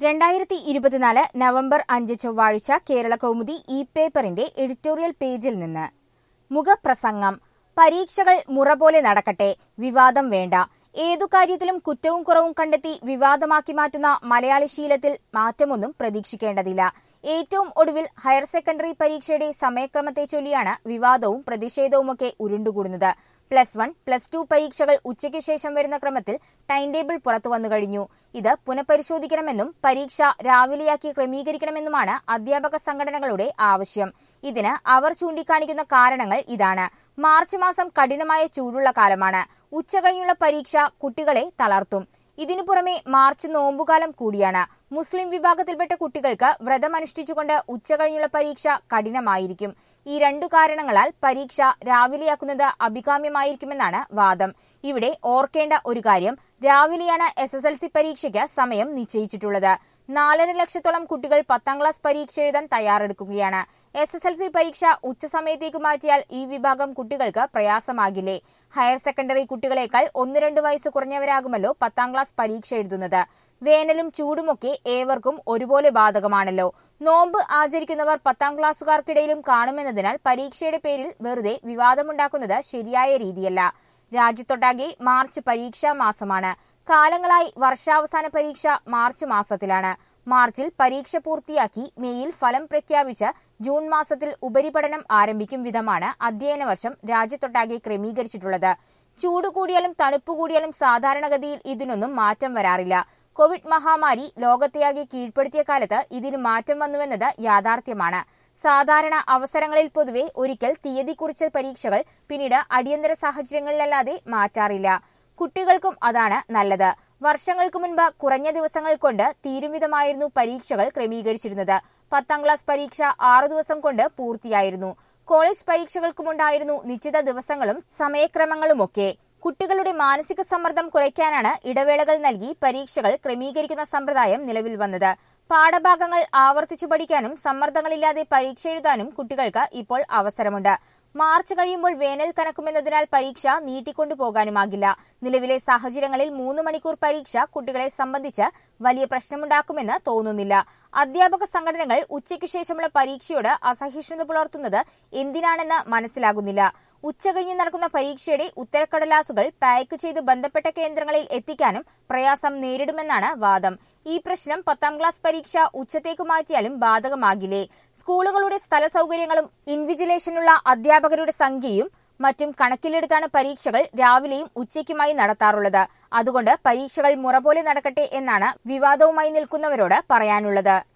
രണ്ടായിരത്തി ഇരുപത്തിനാല് നവംബർ അഞ്ച് ചൊവ്വാഴ്ച കേരള കൗമുദി ഇ പേപ്പറിന്റെ എഡിറ്റോറിയൽ പേജിൽ നിന്ന് മുഖപ്രസംഗം പരീക്ഷകൾ മുറ പോലെ നടക്കട്ടെ വിവാദം വേണ്ട ഏതു കാര്യത്തിലും കുറ്റവും കുറവും കണ്ടെത്തി വിവാദമാക്കി മാറ്റുന്ന മലയാളി ശീലത്തിൽ മാറ്റമൊന്നും പ്രതീക്ഷിക്കേണ്ടതില്ല ഏറ്റവും ഒടുവിൽ ഹയർ സെക്കൻഡറി പരീക്ഷയുടെ സമയക്രമത്തെ ചൊല്ലിയാണ് വിവാദവും പ്രതിഷേധവുമൊക്കെ ഉരുണ്ടുകൂടുന്നത് പ്ലസ് വൺ പ്ലസ് ടു പരീക്ഷകൾ ഉച്ചയ്ക്ക് ശേഷം വരുന്ന ക്രമത്തിൽ ടൈം ടേബിൾ പുറത്തു വന്നു കഴിഞ്ഞു ഇത് പുനഃപരിശോധിക്കണമെന്നും പരീക്ഷ രാവിലെയാക്കി ക്രമീകരിക്കണമെന്നുമാണ് അധ്യാപക സംഘടനകളുടെ ആവശ്യം ഇതിന് അവർ ചൂണ്ടിക്കാണിക്കുന്ന കാരണങ്ങൾ ഇതാണ് മാർച്ച് മാസം കഠിനമായ ചൂടുള്ള കാലമാണ് ഉച്ചകഴിഞ്ഞുള്ള പരീക്ഷ കുട്ടികളെ തളർത്തും ഇതിനു പുറമെ മാർച്ച് നോമ്പുകാലം കൂടിയാണ് മുസ്ലിം വിഭാഗത്തിൽപ്പെട്ട കുട്ടികൾക്ക് വ്രതമനുഷ്ഠിച്ചുകൊണ്ട് ഉച്ചകഴിഞ്ഞുള്ള പരീക്ഷ കഠിനമായിരിക്കും ഈ രണ്ടു കാരണങ്ങളാൽ പരീക്ഷ രാവിലെയാക്കുന്നത് അഭികാമ്യമായിരിക്കുമെന്നാണ് വാദം ഇവിടെ ഓർക്കേണ്ട ഒരു കാര്യം രാവിലെയാണ് എസ് എസ് എൽ സി പരീക്ഷയ്ക്ക് സമയം നിശ്ചയിച്ചിട്ടുള്ളത് നാലര ലക്ഷത്തോളം കുട്ടികൾ പത്താം ക്ലാസ് പരീക്ഷ എഴുതാൻ തയ്യാറെടുക്കുകയാണ് എസ് എസ് എൽ സി പരീക്ഷ ഉച്ചസമയത്തേക്ക് മാറ്റിയാൽ ഈ വിഭാഗം കുട്ടികൾക്ക് പ്രയാസമാകില്ലേ ഹയർ സെക്കൻഡറി കുട്ടികളെക്കാൾ ഒന്ന് രണ്ട് വയസ്സ് കുറഞ്ഞവരാകുമല്ലോ പത്താം ക്ലാസ് പരീക്ഷ എഴുതുന്നത് വേനലും ചൂടുമൊക്കെ ഏവർക്കും ഒരുപോലെ ബാധകമാണല്ലോ നോമ്പ് ആചരിക്കുന്നവർ പത്താം ക്ലാസ്സുകാർക്കിടയിലും കാണുമെന്നതിനാൽ പരീക്ഷയുടെ പേരിൽ വെറുതെ വിവാദമുണ്ടാക്കുന്നത് ശരിയായ രീതിയല്ല രാജ്യത്തൊട്ടാകെ മാർച്ച് പരീക്ഷാ മാസമാണ് കാലങ്ങളായി വർഷാവസാന പരീക്ഷ മാർച്ച് മാസത്തിലാണ് മാർച്ചിൽ പരീക്ഷ പൂർത്തിയാക്കി മെയ്യിൽ ഫലം പ്രഖ്യാപിച്ച് ജൂൺ മാസത്തിൽ ഉപരിപഠനം ആരംഭിക്കും വിധമാണ് അധ്യയന വർഷം രാജ്യത്തൊട്ടാകെ ക്രമീകരിച്ചിട്ടുള്ളത് ചൂട് കൂടിയാലും തണുപ്പ് കൂടിയാലും സാധാരണഗതിയിൽ ഇതിനൊന്നും മാറ്റം വരാറില്ല കോവിഡ് മഹാമാരി ലോകത്തെയാകെ കീഴ്പ്പെടുത്തിയ കാലത്ത് ഇതിന് മാറ്റം വന്നുവെന്നത് യാഥാർത്ഥ്യമാണ് സാധാരണ അവസരങ്ങളിൽ പൊതുവെ ഒരിക്കൽ തീയതി കുറിച്ച പരീക്ഷകൾ പിന്നീട് അടിയന്തര സാഹചര്യങ്ങളിലല്ലാതെ മാറ്റാറില്ല കുട്ടികൾക്കും അതാണ് നല്ലത് വർഷങ്ങൾക്ക് മുൻപ് കുറഞ്ഞ ദിവസങ്ങൾ കൊണ്ട് തീരുവിധമായിരുന്നു പരീക്ഷകൾ ക്രമീകരിച്ചിരുന്നത് പത്താം ക്ലാസ് പരീക്ഷ ആറു ദിവസം കൊണ്ട് പൂർത്തിയായിരുന്നു കോളേജ് പരീക്ഷകൾക്കുമുണ്ടായിരുന്നു നിശ്ചിത ദിവസങ്ങളും സമയക്രമങ്ങളുമൊക്കെ കുട്ടികളുടെ മാനസിക സമ്മർദ്ദം കുറയ്ക്കാനാണ് ഇടവേളകൾ നൽകി പരീക്ഷകൾ ക്രമീകരിക്കുന്ന സമ്പ്രദായം നിലവിൽ വന്നത് പാഠഭാഗങ്ങൾ ആവർത്തിച്ചു പഠിക്കാനും സമ്മർദ്ദങ്ങളില്ലാതെ പരീക്ഷ എഴുതാനും കുട്ടികൾക്ക് ഇപ്പോൾ അവസരമുണ്ട് മാർച്ച് കഴിയുമ്പോൾ വേനൽ കനക്കുമെന്നതിനാൽ പരീക്ഷ നീട്ടിക്കൊണ്ടു പോകാനുമാകില്ല നിലവിലെ സാഹചര്യങ്ങളിൽ മൂന്ന് മണിക്കൂർ പരീക്ഷ കുട്ടികളെ സംബന്ധിച്ച് വലിയ പ്രശ്നമുണ്ടാക്കുമെന്ന് തോന്നുന്നില്ല അധ്യാപക സംഘടനകൾ ഉച്ചയ്ക്ക് ശേഷമുള്ള പരീക്ഷയോട് അസഹിഷ്ണുത പുലർത്തുന്നത് എന്തിനാണെന്ന് മനസ്സിലാകുന്നില്ല ഉച്ചകഴിഞ്ഞ് നടക്കുന്ന പരീക്ഷയുടെ ഉത്തരക്കടലാസുകൾ പാക്ക് ചെയ്ത് ബന്ധപ്പെട്ട കേന്ദ്രങ്ങളിൽ എത്തിക്കാനും പ്രയാസം നേരിടുമെന്നാണ് വാദം ഈ പ്രശ്നം പത്താം ക്ലാസ് പരീക്ഷ ഉച്ചത്തേക്ക് മാറ്റിയാലും ബാധകമാകില്ലേ സ്കൂളുകളുടെ സ്ഥല സൗകര്യങ്ങളും ഇൻവിജിലേഷനുള്ള അധ്യാപകരുടെ സംഖ്യയും മറ്റും കണക്കിലെടുത്താണ് പരീക്ഷകൾ രാവിലെയും ഉച്ചയ്ക്കുമായി നടത്താറുള്ളത് അതുകൊണ്ട് പരീക്ഷകൾ മുറ പോലെ നടക്കട്ടെ എന്നാണ് വിവാദവുമായി നിൽക്കുന്നവരോട് പറയാനുള്ളത്